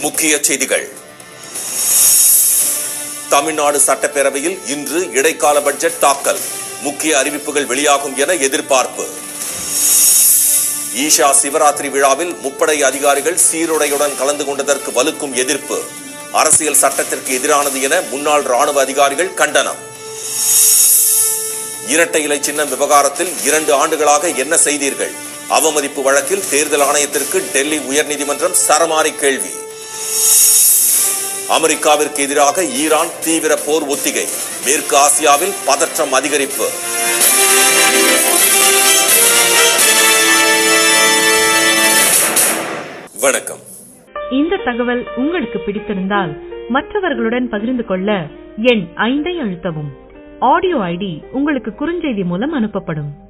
முக்கிய செய்திகள் தமிழ்நாடு சட்டப்பேரவையில் இன்று இடைக்கால பட்ஜெட் தாக்கல் முக்கிய அறிவிப்புகள் வெளியாகும் என எதிர்பார்ப்பு ஈஷா சிவராத்திரி விழாவில் முப்படை அதிகாரிகள் சீருடையுடன் கலந்து கொண்டதற்கு வலுக்கும் எதிர்ப்பு அரசியல் சட்டத்திற்கு எதிரானது என முன்னாள் ராணுவ அதிகாரிகள் கண்டனம் இரட்டை இலை சின்னம் விவகாரத்தில் இரண்டு ஆண்டுகளாக என்ன செய்தீர்கள் அவமதிப்பு வழக்கில் தேர்தல் ஆணையத்திற்கு டெல்லி உயர்நீதிமன்றம் சரமாரி கேள்வி அமெரிக்காவிற்கு எதிராக ஈரான் தீவிர போர் ஒத்திகை மேற்கு ஆசியாவில் பதற்றம் அதிகரிப்பு வணக்கம் இந்த தகவல் உங்களுக்கு பிடித்திருந்தால் மற்றவர்களுடன் பகிர்ந்து கொள்ள எண் ஐந்தை அழுத்தவும் ஆடியோ ஐடி உங்களுக்கு குறுஞ்செய்தி மூலம் அனுப்பப்படும்